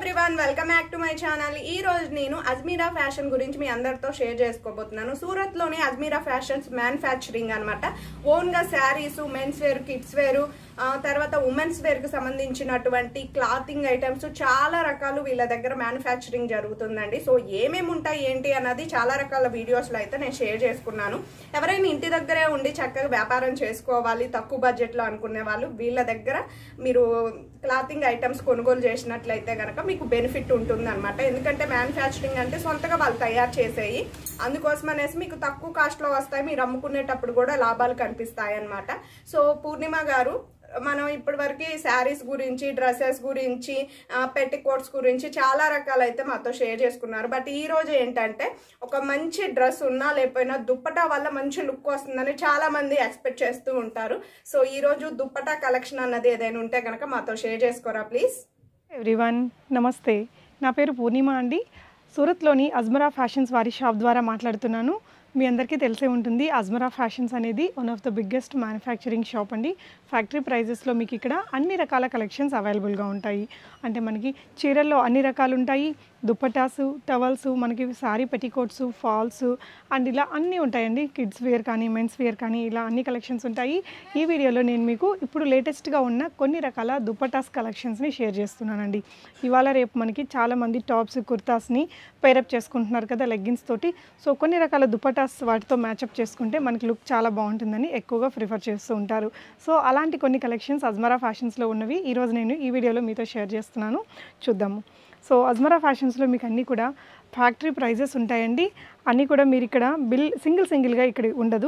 everyone welcome back to my channel ఈ రోజు నేను అజ్మీరా ఫ్యాషన్ గురించి మీ అందరితో షేర్ చేసుకోబోతున్నాను సూరత్ లోని అజ్మీరా ఫ్యాషన్స్ మ్యానుఫ్యాక్చరింగ్ అనమాట ఓన్ గా saris men's wear kids wear తర్వాత ఉమెన్స్ వేర్ కు సంబంధించినటువంటి క్లాతింగ్ ఐటమ్స్ చాలా రకాలు వీళ్ళ దగ్గర మ్యానుఫ్యాక్చరింగ్ జరుగుతుందండి సో ఏమేమి ఉంటాయి ఏంటి అన్నది చాలా రకాల వీడియోస్ లో అయితే నేను షేర్ చేసుకున్నాను ఎవరైనా ఇంటి దగ్గరే ఉండి చక్కగా వ్యాపారం చేసుకోవాలి తక్కువ బడ్జెట్ లో అనుకునే వాళ్ళు వీళ్ళ దగ్గర మీరు క్లాతింగ్ ఐటమ్స్ కొనుగోలు చేసినట్లయితే కనుక మీకు బెనిఫిట్ ఉంటుంది అనమాట ఎందుకంటే మ్యానుఫ్యాక్చరింగ్ అంటే సొంతగా వాళ్ళు తయారు చేసేయి అందుకోసం అనేసి మీకు తక్కువ కాస్ట్లో వస్తాయి మీరు అమ్ముకునేటప్పుడు కూడా లాభాలు కనిపిస్తాయి అనమాట సో పూర్ణిమ గారు మనం ఇప్పటి వరకు శారీస్ గురించి డ్రెస్సెస్ గురించి పెట్టి కోట్స్ గురించి చాలా రకాలైతే మాతో షేర్ చేసుకున్నారు బట్ ఈ రోజు ఏంటంటే ఒక మంచి డ్రెస్ ఉన్నా లేకపోయినా దుప్పటా వల్ల మంచి లుక్ వస్తుందని చాలా మంది ఎక్స్పెక్ట్ చేస్తూ ఉంటారు సో ఈ రోజు దుప్పటా కలెక్షన్ అన్నది ఏదైనా ఉంటే కనుక మాతో షేర్ చేసుకోరా ప్లీజ్ ఎవ్రీవన్ నమస్తే నా పేరు పూర్ణిమ అండి సూరత్లోని అజ్మరా ఫ్యాషన్స్ వారి షాప్ ద్వారా మాట్లాడుతున్నాను మీ అందరికీ తెలిసే ఉంటుంది అజ్మరా ఫ్యాషన్స్ అనేది one of the biggest manufacturing shop అండి ఫ్యాక్టరీ ప్రైజెస్లో మీకు ఇక్కడ అన్ని రకాల కలెక్షన్స్ అవైలబుల్గా ఉంటాయి అంటే మనకి చీరల్లో అన్ని రకాలు ఉంటాయి దుప్పటాసు టవల్స్ మనకి సారీ పెట్టికోట్స్ ఫాల్స్ అండ్ ఇలా అన్నీ ఉంటాయండి కిడ్స్ వేర్ కానీ మెన్స్ వేర్ కానీ ఇలా అన్ని కలెక్షన్స్ ఉంటాయి ఈ వీడియోలో నేను మీకు ఇప్పుడు లేటెస్ట్గా ఉన్న కొన్ని రకాల దుప్పటాస్ కలెక్షన్స్ని షేర్ చేస్తున్నానండి ఇవాళ రేపు మనకి చాలామంది టాప్స్ కుర్తాస్ని పేరప్ చేసుకుంటున్నారు కదా లెగ్గిన్స్ తోటి సో కొన్ని రకాల దుప్పటాస్ వాటితో మ్యాచప్ చేసుకుంటే మనకి లుక్ చాలా బాగుంటుందని ఎక్కువగా ప్రిఫర్ చేస్తూ ఉంటారు సో అలాంటి కొన్ని కలెక్షన్స్ అజ్మరా ఫ్యాషన్స్లో ఉన్నవి ఈరోజు నేను ఈ వీడియోలో మీతో షేర్ చేస్తున్నాను చూద్దాము సో అజ్మరా ఫ్యాషన్స్లో మీకు అన్నీ కూడా ఫ్యాక్టరీ ప్రైజెస్ ఉంటాయండి అన్నీ కూడా మీరు ఇక్కడ బిల్ సింగిల్ సింగిల్గా ఇక్కడ ఉండదు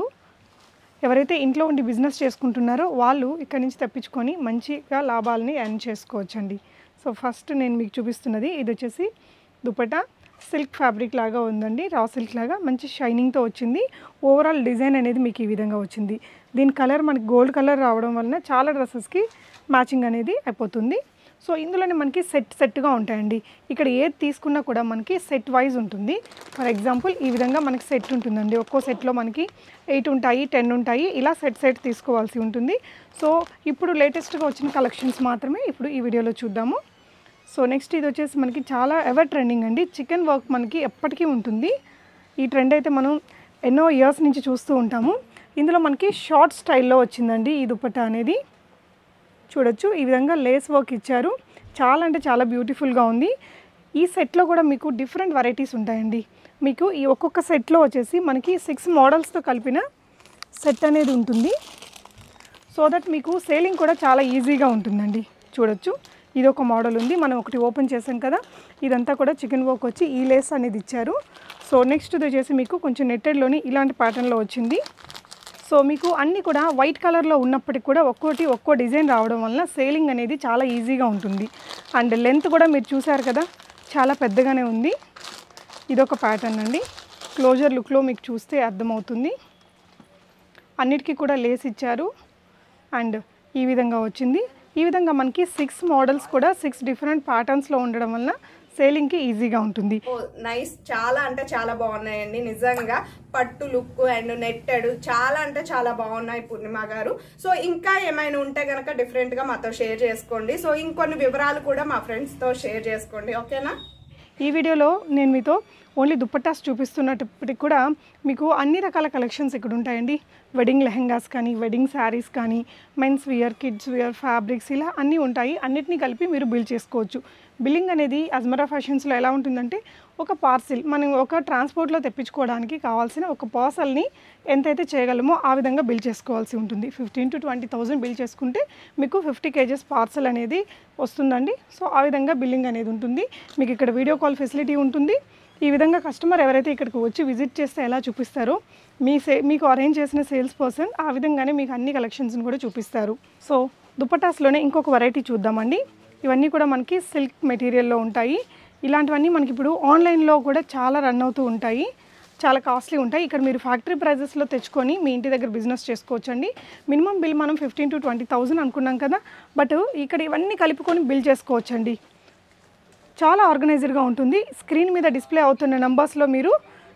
ఎవరైతే ఇంట్లో ఉండి బిజినెస్ చేసుకుంటున్నారో వాళ్ళు ఇక్కడ నుంచి తెప్పించుకొని మంచిగా లాభాలని ఎర్న్ చేసుకోవచ్చండి సో ఫస్ట్ నేను మీకు చూపిస్తున్నది ఇది వచ్చేసి దుపట్టా సిల్క్ ఫ్యాబ్రిక్ లాగా ఉందండి రా సిల్క్ లాగా మంచి షైనింగ్తో వచ్చింది ఓవరాల్ డిజైన్ అనేది మీకు ఈ విధంగా వచ్చింది దీని కలర్ మనకి గోల్డ్ కలర్ రావడం వలన చాలా డ్రెస్సెస్కి మ్యాచింగ్ అనేది అయిపోతుంది సో ఇందులోనే మనకి సెట్ సెట్గా ఉంటాయండి ఇక్కడ ఏది తీసుకున్నా కూడా మనకి సెట్ వైజ్ ఉంటుంది ఫర్ ఎగ్జాంపుల్ ఈ విధంగా మనకి సెట్ ఉంటుందండి ఒక్కో సెట్లో మనకి ఎయిట్ ఉంటాయి టెన్ ఉంటాయి ఇలా సెట్ సెట్ తీసుకోవాల్సి ఉంటుంది సో ఇప్పుడు లేటెస్ట్గా వచ్చిన కలెక్షన్స్ మాత్రమే ఇప్పుడు ఈ వీడియోలో చూద్దాము సో నెక్స్ట్ ఇది వచ్చేసి మనకి చాలా ఎవర్ ట్రెండింగ్ అండి చికెన్ వర్క్ మనకి ఎప్పటికీ ఉంటుంది ఈ ట్రెండ్ అయితే మనం ఎన్నో ఇయర్స్ నుంచి చూస్తూ ఉంటాము ఇందులో మనకి షార్ట్ స్టైల్లో వచ్చిందండి ఈ దుపట్టా అనేది చూడొచ్చు ఈ విధంగా లేస్ వర్క్ ఇచ్చారు చాలా అంటే చాలా బ్యూటిఫుల్గా ఉంది ఈ సెట్లో కూడా మీకు డిఫరెంట్ వెరైటీస్ ఉంటాయండి మీకు ఈ ఒక్కొక్క సెట్లో వచ్చేసి మనకి సిక్స్ మోడల్స్తో కలిపిన సెట్ అనేది ఉంటుంది సో దట్ మీకు సేలింగ్ కూడా చాలా ఈజీగా ఉంటుందండి చూడొచ్చు ఇది ఒక మోడల్ ఉంది మనం ఒకటి ఓపెన్ చేసాం కదా ఇదంతా కూడా చికెన్ వర్క్ వచ్చి ఈ లేస్ అనేది ఇచ్చారు సో నెక్స్ట్ ఇది వచ్చేసి మీకు కొంచెం నెట్టెడ్లోని ఇలాంటి ప్యాటర్న్లో వచ్చింది సో మీకు అన్నీ కూడా వైట్ కలర్లో ఉన్నప్పటికి కూడా ఒక్కోటి ఒక్కో డిజైన్ రావడం వలన సేలింగ్ అనేది చాలా ఈజీగా ఉంటుంది అండ్ లెంత్ కూడా మీరు చూసారు కదా చాలా పెద్దగానే ఉంది ఇదొక ప్యాటర్న్ అండి క్లోజర్ లుక్లో మీకు చూస్తే అర్థమవుతుంది అన్నిటికీ కూడా లేస్ ఇచ్చారు అండ్ ఈ విధంగా వచ్చింది ఈ విధంగా మనకి సిక్స్ మోడల్స్ కూడా సిక్స్ డిఫరెంట్ ప్యాటర్న్స్లో ఉండడం వలన సేలింగ్కి ఈజీగా ఉంటుంది ఓ నైస్ చాలా అంటే చాలా బాగున్నాయండి నిజంగా పట్టు లుక్ అండ్ నెట్టెడ్ చాలా అంటే చాలా బాగున్నాయి పూర్ణిమ గారు సో ఇంకా ఏమైనా ఉంటే గనక డిఫరెంట్ గా మాతో షేర్ చేసుకోండి సో ఇంకొన్ని వివరాలు కూడా మా ఫ్రెండ్స్ తో షేర్ చేసుకోండి ఓకేనా ఈ వీడియోలో నేను మీతో ఓన్లీ దుప్పటాస్ చూపిస్తున్నప్పటికి కూడా మీకు అన్ని రకాల కలెక్షన్స్ ఇక్కడ ఉంటాయండి వెడ్డింగ్ లెహెంగాస్ కానీ వెడ్డింగ్ శారీస్ కానీ men's wear kids wear fabrics ఇలా అన్నీ ఉంటాయి అన్నిటినీ కలిపి మీరు బిల్ చేసుకోవచ్చు బిల్లింగ్ అనేది అజ్మరా ఫ్యాషన్స్లో ఎలా ఉంటుందంటే ఒక పార్సిల్ మనం ఒక ట్రాన్స్పోర్ట్లో తెప్పించుకోవడానికి కావాల్సిన ఒక పార్సల్ని ఎంతైతే చేయగలమో ఆ విధంగా బిల్ చేసుకోవాల్సి ఉంటుంది fifteen to twenty thousand bill చేసుకుంటే మీకు ఫిఫ్టీ కేజెస్ పార్సల్ అనేది వస్తుందండి సో ఆ విధంగా బిల్లింగ్ అనేది ఉంటుంది మీకు ఇక్కడ వీడియో కాల్ ఫెసిలిటీ ఉంటుంది ఈ విధంగా కస్టమర్ ఎవరైతే ఇక్కడికి వచ్చి విజిట్ చేస్తే ఎలా చూపిస్తారో మీ సే మీకు అరేంజ్ చేసిన సేల్స్ పర్సన్ ఆ విధంగానే మీకు అన్ని కలెక్షన్స్ని కూడా చూపిస్తారు సో దుపటాస్లోనే ఇంకొక వెరైటీ చూద్దామండి ఇవన్నీ కూడా మనకి సిల్క్ మెటీరియల్లో ఉంటాయి ఇలాంటివన్నీ మనకి ఇప్పుడు ఆన్లైన్లో కూడా చాలా రన్ అవుతూ ఉంటాయి చాలా కాస్ట్లీ ఉంటాయి ఇక్కడ మీరు ఫ్యాక్టరీ ప్రైజెస్లో తెచ్చుకొని మీ ఇంటి దగ్గర బిజినెస్ చేసుకోవచ్చండి మినిమం బిల్ మనం ఫిఫ్టీన్ టు ట్వంటీ థౌజండ్ అనుకున్నాం కదా బట్ ఇక్కడ ఇవన్నీ కలుపుకొని బిల్ చేసుకోవచ్చండి చాలా ఆర్గనైజర్గా ఉంటుంది స్క్రీన్ మీద డిస్ప్లే అవుతున్న నంబర్స్లో మీరు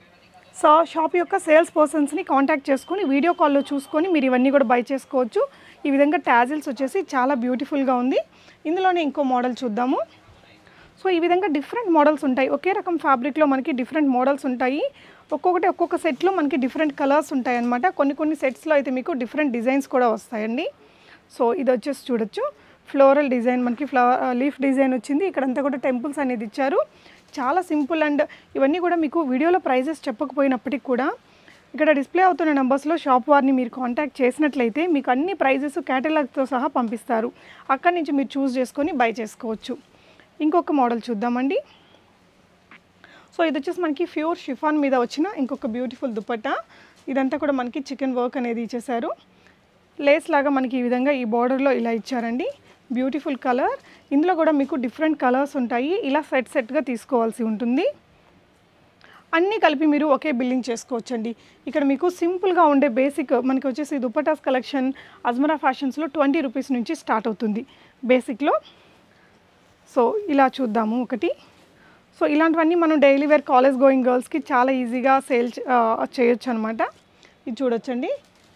సో షాప్ యొక్క సేల్స్ పర్సన్స్ని కాంటాక్ట్ చేసుకొని వీడియో కాల్లో చూసుకొని మీరు ఇవన్నీ కూడా బై చేసుకోవచ్చు ఈ విధంగా ట్యాజిల్స్ వచ్చేసి చాలా బ్యూటిఫుల్గా ఉంది ఇందులోనే ఇంకో మోడల్ చూద్దాము సో ఈ విధంగా డిఫరెంట్ మోడల్స్ ఉంటాయి ఒకే రకం ఫ్యాబ్రిక్లో మనకి డిఫరెంట్ మోడల్స్ ఉంటాయి ఒక్కొక్కటి ఒక్కొక్క సెట్లో మనకి డిఫరెంట్ కలర్స్ ఉంటాయి అన్నమాట కొన్ని కొన్ని సెట్స్లో అయితే మీకు డిఫరెంట్ డిజైన్స్ కూడా వస్తాయండి సో ఇది వచ్చేసి చూడొచ్చు ఫ్లోరల్ డిజైన్ మనకి ఫ్లవర్ లీఫ్ డిజైన్ వచ్చింది ఇక్కడంతా కూడా టెంపుల్స్ అనేది ఇచ్చారు చాలా సింపుల్ అండ్ ఇవన్నీ కూడా మీకు వీడియోలో ప్రైజెస్ చెప్పకపోయినప్పటికీ కూడా ఇక్కడ డిస్ప్లే అవుతున్న నెంబర్స్లో షాప్ వారిని మీరు కాంటాక్ట్ చేసినట్లయితే మీకు అన్ని ప్రైజెస్ క్యాటలాగ్తో సహా పంపిస్తారు అక్కడి నుంచి మీరు చూస్ చేసుకొని బై చేసుకోవచ్చు ఇంకొక మోడల్ చూద్దామండి సో ఇది వచ్చేసి మనకి ప్యూర్ షిఫాన్ మీద వచ్చిన ఇంకొక బ్యూటిఫుల్ దుపట్టా ఇదంతా కూడా మనకి చికెన్ వర్క్ అనేది ఇచ్చేసారు లేస్ లాగా మనకి ఈ విధంగా ఈ బార్డర్లో ఇలా ఇచ్చారండి బ్యూటిఫుల్ కలర్ ఇందులో కూడా మీకు డిఫరెంట్ కలర్స్ ఉంటాయి ఇలా సెట్ సెట్గా తీసుకోవాల్సి ఉంటుంది అన్నీ కలిపి మీరు ఒకే బిల్లింగ్ చేసుకోవచ్చండి ఇక్కడ మీకు సింపుల్గా ఉండే బేసిక్ మనకి వచ్చేసి దుపటాస్ కలెక్షన్ అజ్మరా ఫ్యాషన్స్లో ట్వంటీ రూపీస్ నుంచి స్టార్ట్ అవుతుంది బేసిక్లో సో ఇలా చూద్దాము ఒకటి సో ఇలాంటివన్నీ మనం డైలీ వేర్ కాలేజ్ గోయింగ్ గర్ల్స్కి చాలా ఈజీగా సేల్ చేయొచ్చు అనమాట ఇది చూడొచ్చండి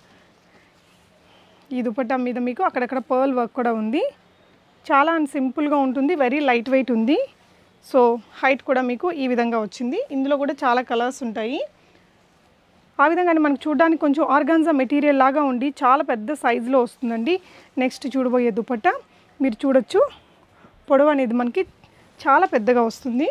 ఈ దుపట్టా మీద మీకు అక్కడక్కడ పర్ల్ వర్క్ కూడా ఉంది చాలా సింపుల్గా ఉంటుంది వెరీ లైట్ వెయిట్ ఉంది సో హైట్ కూడా మీకు ఈ విధంగా వచ్చింది ఇందులో కూడా చాలా కలర్స్ ఉంటాయి ఆ విధంగానే మనకు చూడడానికి కొంచెం ఆర్గాన్జా మెటీరియల్ లాగా ఉండి చాలా పెద్ద సైజులో వస్తుందండి నెక్స్ట్ చూడబోయే దుపట్టా మీరు చూడొచ్చు పొడవు అనేది మనకి చాలా పెద్దగా వస్తుంది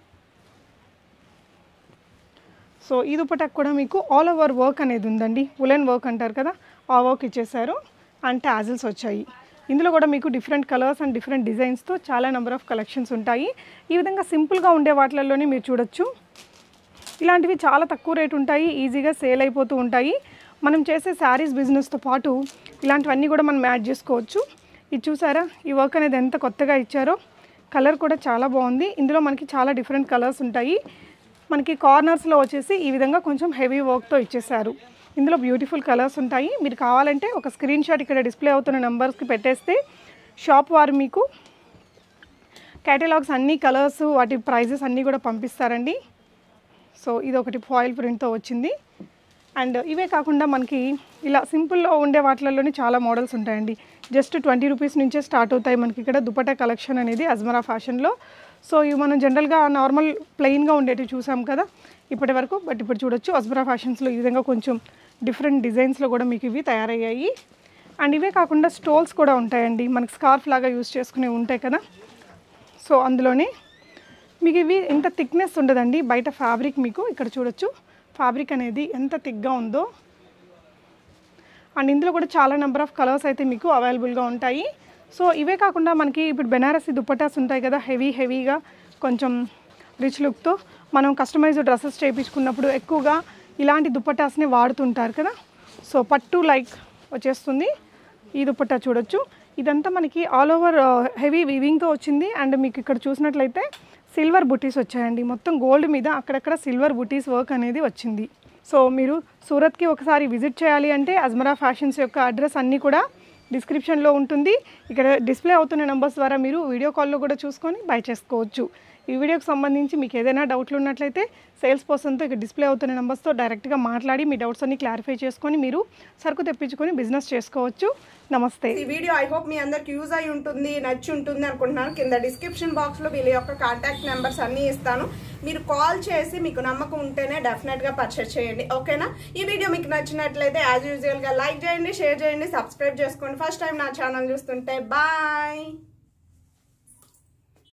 సో ఈ దుపటాకు కూడా మీకు ఆల్ ఓవర్ వర్క్ అనేది ఉందండి ఉలెన్ వర్క్ అంటారు కదా ఆ వర్క్ ఇచ్చేసారు అండ్ టాజిల్స్ వచ్చాయి ఇందులో కూడా మీకు డిఫరెంట్ కలర్స్ అండ్ డిఫరెంట్ డిజైన్స్తో చాలా నెంబర్ ఆఫ్ కలెక్షన్స్ ఉంటాయి ఈ విధంగా సింపుల్గా ఉండే వాటిలలోనే మీరు చూడొచ్చు ఇలాంటివి చాలా తక్కువ రేట్ ఉంటాయి ఈజీగా సేల్ అయిపోతూ ఉంటాయి మనం చేసే శారీస్ బిజినెస్తో పాటు ఇలాంటివన్నీ కూడా మనం యాడ్ చేసుకోవచ్చు ఇది చూసారా ఈ వర్క్ అనేది ఎంత కొత్తగా ఇచ్చారో కలర్ కూడా చాలా బాగుంది ఇందులో మనకి చాలా డిఫరెంట్ కలర్స్ ఉంటాయి మనకి కార్నర్స్లో వచ్చేసి ఈ విధంగా కొంచెం హెవీ వర్క్తో ఇచ్చేసారు ఇందులో బ్యూటిఫుల్ కలర్స్ ఉంటాయి మీరు కావాలంటే ఒక స్క్రీన్ షాట్ ఇక్కడ డిస్ప్లే అవుతున్న నెంబర్స్కి పెట్టేస్తే షాప్ వారు మీకు కేటలాగ్స్ అన్ని కలర్స్ వాటి ప్రైజెస్ అన్నీ కూడా పంపిస్తారండి సో ఇది ఒకటి ఫాయిల్ ప్రింట్తో వచ్చింది అండ్ ఇవే కాకుండా మనకి ఇలా సింపుల్లో ఉండే వాటిలలోనే చాలా మోడల్స్ ఉంటాయండి జస్ట్ ట్వంటీ రూపీస్ నుంచే స్టార్ట్ అవుతాయి మనకి ఇక్కడ దుపట్టా కలెక్షన్ అనేది అజ్మరా ఫ్యాషన్లో సో ఇవి మనం జనరల్గా నార్మల్ ప్లెయిన్గా ఉండేటివి చూసాం కదా ఇప్పటి వరకు బట్ ఇప్పుడు చూడొచ్చు అజ్మరా ఫ్యాషన్స్లో ఈ విధంగా కొంచెం డిఫరెంట్ డిజైన్స్లో కూడా మీకు ఇవి తయారయ్యాయి అండ్ ఇవే కాకుండా స్టోల్స్ కూడా ఉంటాయండి మనకి స్కార్ఫ్ లాగా యూస్ చేసుకునే ఉంటాయి కదా సో అందులోనే మీకు ఇవి ఇంత థిక్నెస్ ఉండదండి బయట ఫ్యాబ్రిక్ మీకు ఇక్కడ చూడొచ్చు ఫ్యాబ్రిక్ అనేది ఎంత థిక్గా ఉందో అండ్ ఇందులో కూడా చాలా నెంబర్ ఆఫ్ కలర్స్ అయితే మీకు అవైలబుల్గా ఉంటాయి సో ఇవే కాకుండా మనకి ఇప్పుడు బెనారసి దుప్పటాస్ ఉంటాయి కదా హెవీ హెవీగా కొంచెం రిచ్ లుక్తో మనం కస్టమైజ్డ్ డ్రెస్సెస్ చేయించుకున్నప్పుడు ఎక్కువగా ఇలాంటి దుప్పటాస్ని వాడుతుంటారు కదా సో పట్టు లైక్ వచ్చేస్తుంది ఈ దుప్పట్టా చూడొచ్చు ఇదంతా మనకి ఆల్ ఓవర్ హెవీ వీవింగ్తో వచ్చింది అండ్ మీకు ఇక్కడ చూసినట్లయితే సిల్వర్ బుటీస్ వచ్చాయండి మొత్తం గోల్డ్ మీద అక్కడక్కడ సిల్వర్ బుటీస్ వర్క్ అనేది వచ్చింది సో మీరు సూరత్కి ఒకసారి విజిట్ చేయాలి అంటే అజ్మరా ఫ్యాషన్స్ యొక్క అడ్రస్ అన్నీ కూడా డిస్క్రిప్షన్లో ఉంటుంది ఇక్కడ డిస్ప్లే అవుతున్న నెంబర్స్ ద్వారా మీరు వీడియో కాల్లో కూడా చూసుకొని బై చేసుకోవచ్చు ఈ వీడియోకి సంబంధించి మీకు ఏదైనా డౌట్లు ఉన్నట్లయితే సేల్స్ పర్సన్తో ఇక్కడ డిస్ప్లే అవుతున్న నెంబర్స్తో డైరెక్ట్గా మాట్లాడి మీ డౌట్స్ అన్ని క్లారిఫై చేసుకొని మీరు సరుకు తెప్పించుకొని బిజినెస్ చేసుకోవచ్చు నమస్తే ఈ వీడియో ఐ హోప్ మీ అందరికి యూజ్ అయి ఉంటుంది నచ్చి ఉంటుంది అనుకుంటున్నాను కింద డిస్క్రిప్షన్ బాక్స్ లో వీళ్ళ యొక్క కాంటాక్ట్ నెంబర్స్ అన్ని ఇస్తాను మీరు కాల్ చేసి మీకు నమ్మకం ఉంటేనే డెఫినెట్ గా పర్చేస్ చేయండి ఓకేనా ఈ వీడియో మీకు నచ్చినట్లయితే యాజ్ యూజువల్ గా లైక్ చేయండి షేర్ చేయండి సబ్స్క్రైబ్ చేసుకోండి ఫస్ట్ టైం నా ఛానల్ చూస్తుంటే బాయ్